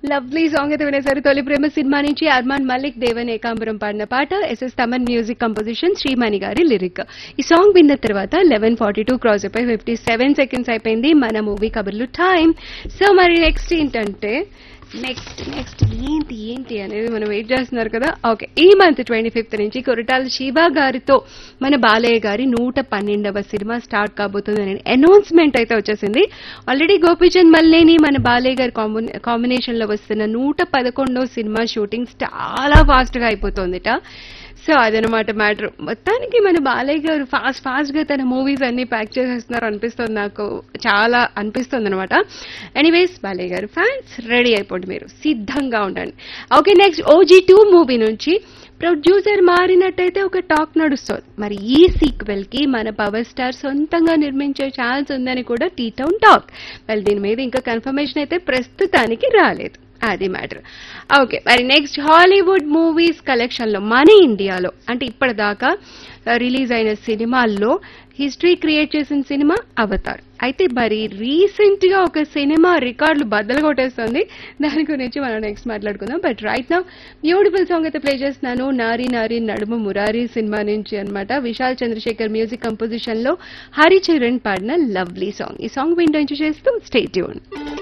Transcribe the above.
lovely song అయితే వినేసారు తొలి ప్రేమ cinema నుంచి అర్మాన్ మలిక్ దేవన్ ఏకాంబరం పాడిన పాట SS Thaman music composition Shreemani గారి లిరిక్ ఈ సాంగ్ విన్న తర్వాత లెవెన్ ఫార్టీ టూ క్రాస్ అయిపోయి ఫిఫ్టీ సెవెన్ సెకండ్స్ అయిపోయింది మన మూవీ కబుర్లు టైం సో మరి నెక్స్ట్ ఏంటంటే నెక్స్ట్ నెక్స్ట్ ఏంటి ఏంటి అనేది మనం వెయిట్ చేస్తున్నారు కదా ఓకే ఈ మంత్ ట్వంటీ ఫిఫ్త్ నుంచి కొరటాల శివ గారితో మన బాలయ్య గారి నూట పన్నెండవ సినిమా స్టార్ట్ కాబోతుంది అనౌన్స్మెంట్ అయితే వచ్చేసింది ఆల్రెడీ గోపీచంద్ మల్లేని మన బాలయ్య గారి కాంబినేషన్ లో వస్తున్న నూట పదకొండవ సినిమా షూటింగ్ చాలా ఫాస్ట్ గా అయిపోతుందిట సో అదనమాట మ్యాటర్ మొత్తానికి మన బాలయ్య గారు ఫాస్ట్ ఫాస్ట్ గా తన మూవీస్ అన్ని ప్యాక్ చేసేస్తున్నారు అనిపిస్తుంది నాకు చాలా అనిపిస్తుంది అనమాట ఎనీవేస్ బాలయ్య గారు ఫ్యాన్స్ రెడీ అయిపోండి మీరు సిద్ధంగా ఉండండి okay next OG two movie నుంచి ప్రొడ్యూసర్ మారినట్టయితే ఒక టాక్ నడుస్తుంది మరి ఈ సీక్వెల్ కి మన పవర్ స్టార్ సొంతంగా నిర్మించే ఛాన్స్ ఉందని కూడా టీ టౌన్ టాక్ వెల్ దీని మీద ఇంకా కన్ఫర్మేషన్ అయితే ప్రస్తుతానికి రాలేదు అది మ్యాటర్ ఓకే మరి నెక్స్ట్ హాలీవుడ్ మూవీస్ కలెక్షన్ లో మన ఇండియాలో అంటే ఇప్పటిదాకా రిలీజ్ అయిన సినిమాల్లో హిస్టరీ క్రియేట్ చేసిన సినిమా అవతార్ అయితే మరి రీసెంట్ గా ఒక సినిమా రికార్డులు బద్దలు కొట్టేస్తుంది దాని గురించి మనం నెక్స్ట్ మాట్లాడుకుందాం బట్ రైట్ నా బ్యూటిఫుల్ సాంగ్ అయితే ప్లే చేస్తున్నాను నారి నారి నడుము మురారి సినిమా నుంచి అన్నమాట విశాల్ చంద్రశేఖర్ మ్యూజిక్ కంపోజిషన్ లో హరిచరణ్ పాడిన లవ్లీ సాంగ్ ఈ సాంగ్ వింటూ చేస్తూ స్టే ట్యూన్